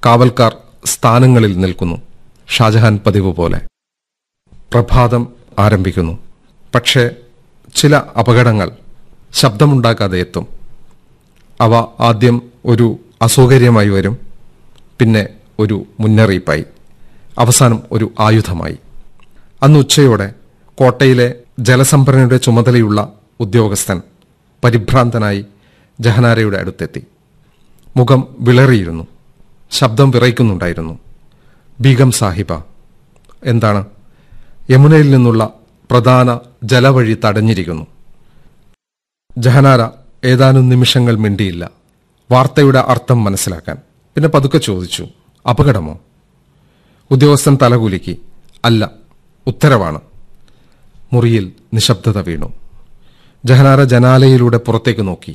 കാവൽക്കാർ സ്ഥാനങ്ങളിൽ നിൽക്കുന്നു ഷാജഹാൻ പതിവ് പോലെ പ്രഭാതം ആരംഭിക്കുന്നു പക്ഷേ ചില അപകടങ്ങൾ ശബ്ദമുണ്ടാക്കാതെ എത്തും അവ ആദ്യം ഒരു അസൗകര്യമായി വരും പിന്നെ ഒരു മുന്നറിയിപ്പായി അവസാനം ഒരു ആയുധമായി അന്ന് ഉച്ചയോടെ കോട്ടയിലെ ജലസംഭരണിയുടെ ചുമതലയുള്ള ഉദ്യോഗസ്ഥൻ പരിഭ്രാന്തനായി ജഹനാരയുടെ അടുത്തെത്തി മുഖം വിളറിയിരുന്നു ശബ്ദം വിറയ്ക്കുന്നുണ്ടായിരുന്നു ബീഗം സാഹിബ എന്താണ് യമുനയിൽ നിന്നുള്ള പ്രധാന ജലവഴി തടഞ്ഞിരിക്കുന്നു ജഹനാര ഏതാനും നിമിഷങ്ങൾ മിണ്ടിയില്ല വാർത്തയുടെ അർത്ഥം മനസ്സിലാക്കാൻ പിന്നെ പതുക്കെ ചോദിച്ചു അപകടമോ ഉദ്യോഗസ്ഥൻ തലകുലുക്കി അല്ല ഉത്തരവാണ് മുറിയിൽ നിശബ്ദത വീണു ജഹനാര ജനാലയിലൂടെ പുറത്തേക്ക് നോക്കി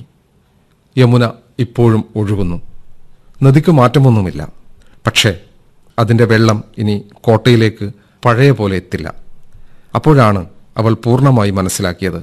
യമുന ഇപ്പോഴും ഒഴുകുന്നു നദിക്ക് മാറ്റമൊന്നുമില്ല പക്ഷേ അതിന്റെ വെള്ളം ഇനി കോട്ടയിലേക്ക് പഴയ പോലെ എത്തില്ല അപ്പോഴാണ് അവൾ പൂർണ്ണമായി മനസ്സിലാക്കിയത്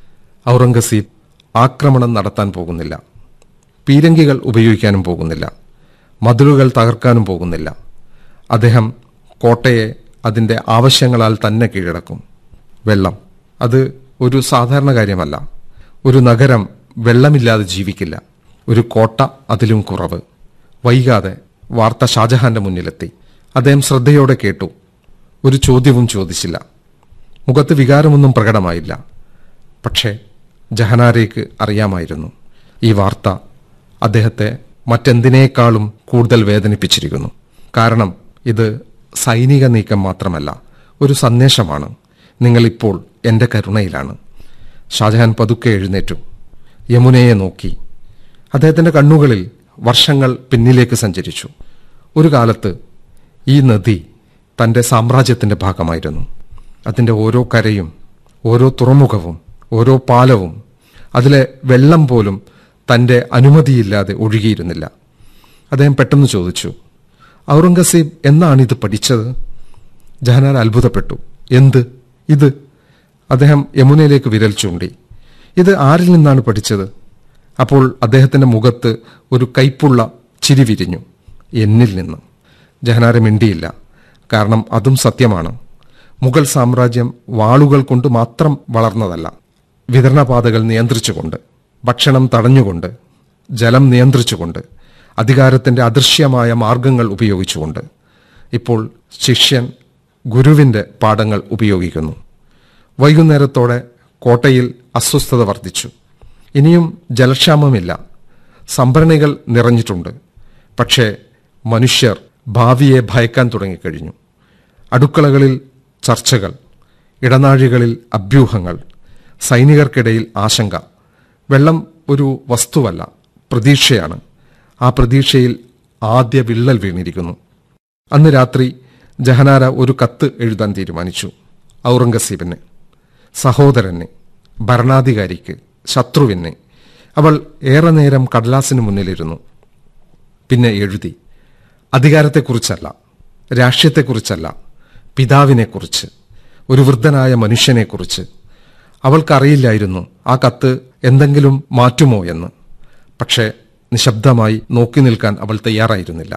ഔറംഗസീബ് ആക്രമണം നടത്താൻ പോകുന്നില്ല പീരങ്കികൾ ഉപയോഗിക്കാനും പോകുന്നില്ല മതിലുകൾ തകർക്കാനും പോകുന്നില്ല അദ്ദേഹം കോട്ടയെ അതിന്റെ ആവശ്യങ്ങളാൽ തന്നെ കീഴടക്കും വെള്ളം അത് ഒരു സാധാരണ കാര്യമല്ല ഒരു നഗരം വെള്ളമില്ലാതെ ജീവിക്കില്ല ഒരു കോട്ട അതിലും കുറവ് വൈകാതെ വാർത്ത ഷാജഹാന്റെ മുന്നിലെത്തി അദ്ദേഹം ശ്രദ്ധയോടെ കേട്ടു ഒരു ചോദ്യവും ചോദിച്ചില്ല മുഖത്ത് വികാരമൊന്നും പ്രകടമായില്ല പക്ഷേ ജഹനാരയ്ക്ക് അറിയാമായിരുന്നു ഈ വാർത്ത അദ്ദേഹത്തെ മറ്റെന്തിനേക്കാളും കൂടുതൽ വേദനിപ്പിച്ചിരിക്കുന്നു കാരണം ഇത് സൈനിക നീക്കം മാത്രമല്ല ഒരു സന്ദേശമാണ് നിങ്ങൾ ഇപ്പോൾ എന്റെ കരുണയിലാണ് ഷാജഹാൻ പതുക്കെ എഴുന്നേറ്റു യമുനയെ നോക്കി അദ്ദേഹത്തിന്റെ കണ്ണുകളിൽ വർഷങ്ങൾ പിന്നിലേക്ക് സഞ്ചരിച്ചു ഒരു കാലത്ത് ഈ നദി തന്റെ സാമ്രാജ്യത്തിന്റെ ഭാഗമായിരുന്നു അതിന്റെ ഓരോ കരയും ഓരോ തുറമുഖവും ഓരോ പാലവും അതിലെ വെള്ളം പോലും തന്റെ അനുമതിയില്ലാതെ ഒഴുകിയിരുന്നില്ല അദ്ദേഹം പെട്ടെന്ന് ചോദിച്ചു ഔറംഗസീബ് എന്നാണ് ഇത് പഠിച്ചത് ജഹനാർ അത്ഭുതപ്പെട്ടു എന്ത് ഇത് അദ്ദേഹം യമുനയിലേക്ക് വിരൽ ചൂണ്ടി ഇത് ആരിൽ നിന്നാണ് പഠിച്ചത് അപ്പോൾ അദ്ദേഹത്തിന്റെ മുഖത്ത് ഒരു കൈപ്പുള്ള ചിരി വിരിഞ്ഞു എന്നിൽ നിന്ന് ജഹനാര മിണ്ടിയില്ല കാരണം അതും സത്യമാണ് മുഗൾ സാമ്രാജ്യം വാളുകൾ കൊണ്ട് മാത്രം വളർന്നതല്ല വിതരണപാതകൾ നിയന്ത്രിച്ചുകൊണ്ട് ഭക്ഷണം തടഞ്ഞുകൊണ്ട് ജലം നിയന്ത്രിച്ചുകൊണ്ട് അധികാരത്തിന്റെ അദൃശ്യമായ മാർഗങ്ങൾ ഉപയോഗിച്ചുകൊണ്ട് ഇപ്പോൾ ശിഷ്യൻ ഗുരുവിന്റെ പാഠങ്ങൾ ഉപയോഗിക്കുന്നു വൈകുന്നേരത്തോടെ കോട്ടയിൽ അസ്വസ്ഥത വർദ്ധിച്ചു ഇനിയും ജലക്ഷാമമില്ല സംഭരണികൾ നിറഞ്ഞിട്ടുണ്ട് പക്ഷേ മനുഷ്യർ ഭാവിയെ ഭയക്കാൻ തുടങ്ങിക്കഴിഞ്ഞു അടുക്കളകളിൽ ചർച്ചകൾ ഇടനാഴികളിൽ അഭ്യൂഹങ്ങൾ സൈനികർക്കിടയിൽ ആശങ്ക വെള്ളം ഒരു വസ്തുവല്ല പ്രതീക്ഷയാണ് ആ പ്രതീക്ഷയിൽ ആദ്യ വിള്ളൽ വീണിരിക്കുന്നു അന്ന് രാത്രി ജഹനാര ഒരു കത്ത് എഴുതാൻ തീരുമാനിച്ചു ഔറംഗസീബിന് സഹോദരന് ഭരണാധികാരിക്ക് ശത്രുവിന് അവൾ ഏറെ നേരം കടലാസിന് മുന്നിലിരുന്നു പിന്നെ എഴുതി അധികാരത്തെക്കുറിച്ചല്ല രാഷ്ട്രീയത്തെക്കുറിച്ചല്ല പിതാവിനെക്കുറിച്ച് ഒരു വൃദ്ധനായ മനുഷ്യനെക്കുറിച്ച് അവൾക്കറിയില്ലായിരുന്നു ആ കത്ത് എന്തെങ്കിലും മാറ്റുമോ എന്ന് പക്ഷേ നിശബ്ദമായി നോക്കി നിൽക്കാൻ അവൾ തയ്യാറായിരുന്നില്ല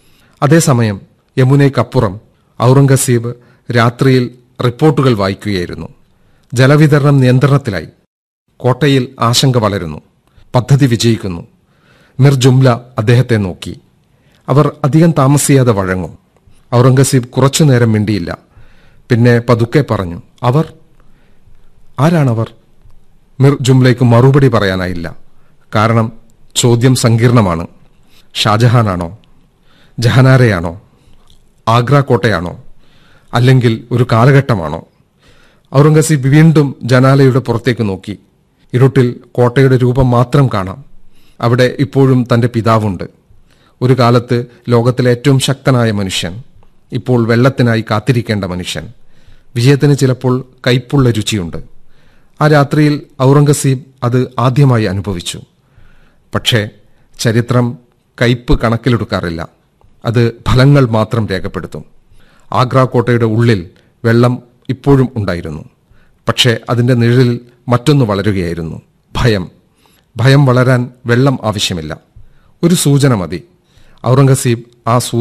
അതേസമയം യമുനയ്ക്കപ്പുറം ഔറംഗസീബ് രാത്രിയിൽ റിപ്പോർട്ടുകൾ വായിക്കുകയായിരുന്നു ജലവിതരണം നിയന്ത്രണത്തിലായി കോട്ടയിൽ ആശങ്ക വളരുന്നു പദ്ധതി വിജയിക്കുന്നു മിർ ജുംല അദ്ദേഹത്തെ നോക്കി അവർ അധികം താമസിയാതെ വഴങ്ങും ഔറംഗസീബ് കുറച്ചുനേരം മിണ്ടിയില്ല പിന്നെ പതുക്കെ പറഞ്ഞു അവർ ആരാണവർ മിർ ജുംലയ്ക്ക് മറുപടി പറയാനായില്ല കാരണം ചോദ്യം സങ്കീർണമാണ് ഷാജഹാനാണോ ജഹനാരയാണോ ആഗ്ര കോട്ടയാണോ അല്ലെങ്കിൽ ഒരു കാലഘട്ടമാണോ ഔറംഗസീബ് വീണ്ടും ജനാലയുടെ പുറത്തേക്ക് നോക്കി ഇരുട്ടിൽ കോട്ടയുടെ രൂപം മാത്രം കാണാം അവിടെ ഇപ്പോഴും തന്റെ പിതാവുണ്ട് ഒരു കാലത്ത് ലോകത്തിലെ ഏറ്റവും ശക്തനായ മനുഷ്യൻ ഇപ്പോൾ വെള്ളത്തിനായി കാത്തിരിക്കേണ്ട മനുഷ്യൻ വിജയത്തിന് ചിലപ്പോൾ കയ്പുള്ള രുചിയുണ്ട് ആ രാത്രിയിൽ ഔറംഗസീബ് അത് ആദ്യമായി അനുഭവിച്ചു പക്ഷേ ചരിത്രം കയ്പ് കണക്കിലെടുക്കാറില്ല അത് ഫലങ്ങൾ മാത്രം രേഖപ്പെടുത്തും ആഗ്ര കോട്ടയുടെ ഉള്ളിൽ വെള്ളം ഇപ്പോഴും ഉണ്ടായിരുന്നു പക്ഷേ അതിന്റെ നിഴലിൽ മറ്റൊന്ന് വളരുകയായിരുന്നു ഭയം ഭയം വളരാൻ വെള്ളം ആവശ്യമില്ല ഒരു സൂചന മതി ഔറംഗസീബ് ആ സൂ